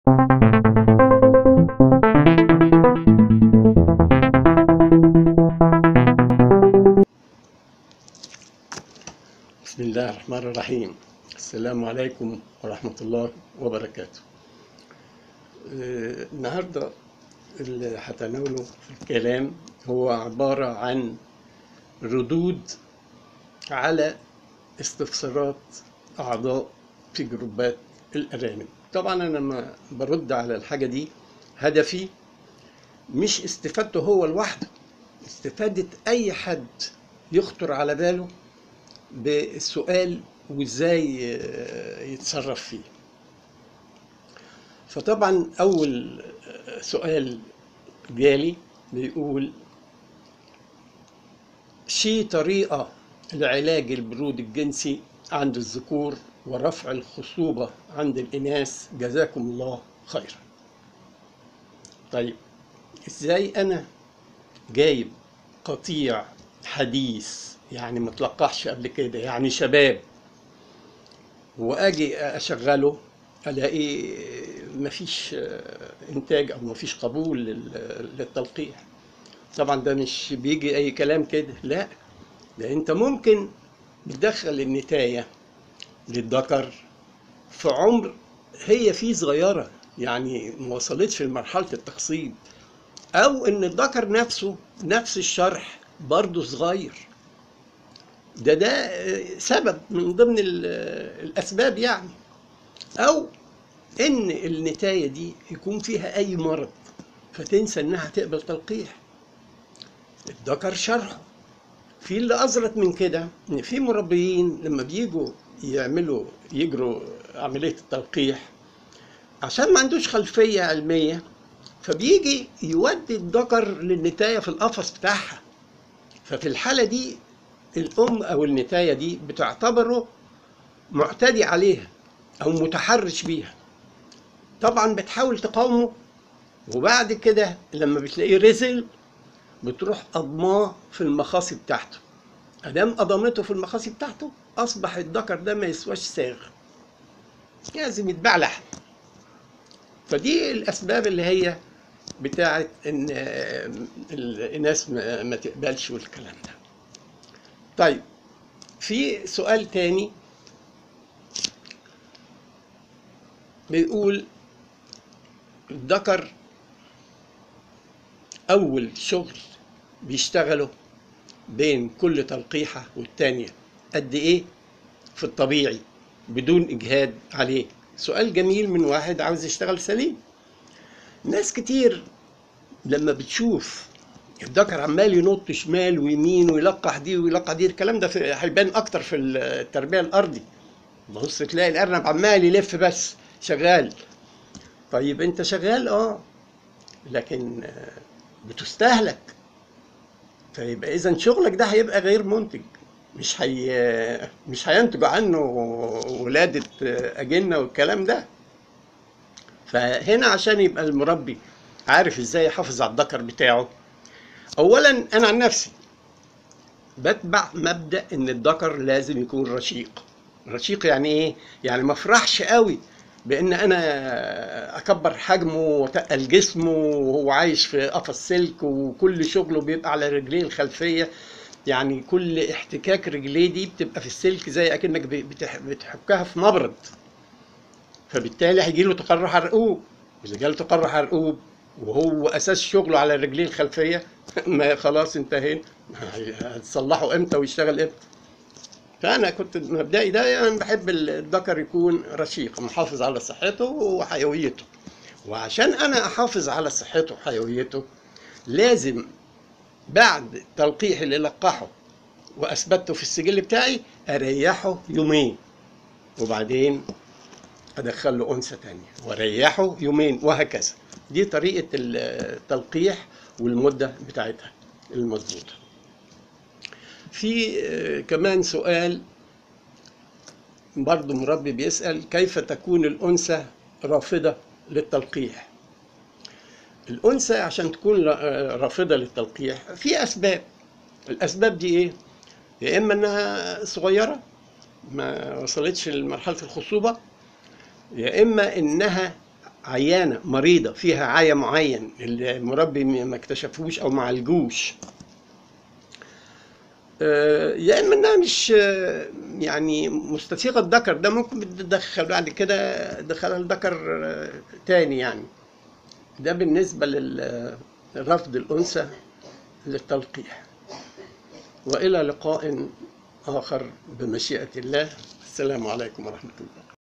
بسم الله الرحمن الرحيم السلام عليكم ورحمة الله وبركاته آه، النهاردة اللي هتناوله في الكلام هو عبارة عن ردود على استفسارات أعضاء في جروبات الأرانب طبعا أنا لما برد على الحاجة دي هدفي مش استفادته هو لوحده استفادة أي حد يخطر على باله بالسؤال وازاي يتصرف فيه فطبعا اول سؤال جالي بيقول شي طريقة لعلاج البرود الجنسي عند الذكور ورفع الخصوبة عند الإناث جزاكم الله خيرا طيب ازاي انا جايب قطيع حديث يعني متلقحش قبل كده يعني شباب واجي اشغله الاقي مفيش انتاج او مفيش قبول لل- للتلقيح طبعا ده مش بيجي اي كلام كده لا ده انت ممكن بتدخل النتايه للذكر في عمر هي فيه صغيره يعني ما وصلتش لمرحله التخصيب او ان الذكر نفسه نفس الشرح برضه صغير ده ده سبب من ضمن ال- الاسباب يعني او ان النتايه دي يكون فيها اي مرض فتنسى انها تقبل تلقيح الذكر شرحه في اللي ازرت من كده ان في مربيين لما بيجوا يعملوا يجروا عمليه التلقيح عشان ما عندوش خلفيه علميه فبيجي يودي الذكر للنتايه في القفص بتاعها ففي الحاله دي الام او النتايه دي بتعتبره معتدي عليها او متحرش بيها طبعا بتحاول تقاومه وبعد كده لما بتلاقيه رزل بتروح قضماه في المخاصي بتاعته ادام قضمته في المخاصي بتاعته اصبح الذكر ده ما يسواش ساغ لازم يتباع لحم فدي الاسباب اللي هي بتاعت ان آه، الناس ما ما تقبلش والكلام ده طيب في سؤال تاني بيقول الذكر أول شغل بيشتغله بين كل تلقيحة والتانية قد إيه في الطبيعي بدون إجهاد عليه سؤال جميل من واحد عاوز يشتغل سليم ناس كتير لما بتشوف الذكر عمال ينط شمال ويمين ويلقح دي ويلقح دي الكلام ده في- هيبان اكتر في التربيه الارضي بص تلاقي الارنب عمال يلف بس شغال طيب انت شغال اه لكن آه، بتستهلك فيبقى اذا شغلك ده هيبقى غير منتج مش هي مش هينتج عنه ولاده آه، اجنه والكلام ده فهنا عشان يبقى المربي عارف ازاي يحافظ على الذكر بتاعه اولا انا عن نفسي بتبع مبدا ان الذكر لازم يكون رشيق رشيق يعني ايه يعني ما افرحش قوي بان انا اكبر حجمه واتقل جسمه وهو عايش في قفص سلك وكل شغله بيبقى على رجليه الخلفيه يعني كل احتكاك رجليه دي بتبقى في السلك زي اكنك بتح- بتحكها في مبرد فبالتالي هيجي له تقرح عرقوب اذا جاله تقرح عرقوب وهو اساس شغله على رجليه الخلفيه ما خلاص انتهينا هتصلحه امتى ويشتغل امتى فانا كنت مبدئي ده يعني بحب الذكر يكون رشيق محافظ على صحته وحيويته وعشان انا احافظ على صحته وحيويته لازم بعد تلقيح اللي لقحه واثبته في السجل بتاعي اريحه يومين وبعدين ادخل له انثى تانية واريحه يومين وهكذا دي طريقه التلقيح والمده بتاعتها المظبوطه في آه، كمان سؤال برضه مربي بيسأل كيف تكون الأنثى رافضة للتلقيح الأنثى عشان تكون آه، رافضة للتلقيح في أسباب الأسباب دي إيه؟ يا إما إنها صغيرة ما وصلتش لمرحلة الخصوبة يا إما إنها عيانة مريضة فيها عيا معين المربي ما اكتشفوش أو ما عالجوش آه، يا اما انها مش آه، يعني مستسيغه الذكر ده ممكن بتدخل بعد كده دخلها الذكر آه، تاني يعني ده بالنسبه للرفض الانثى للتلقيح والى لقاء اخر بمشيئه الله السلام عليكم ورحمه الله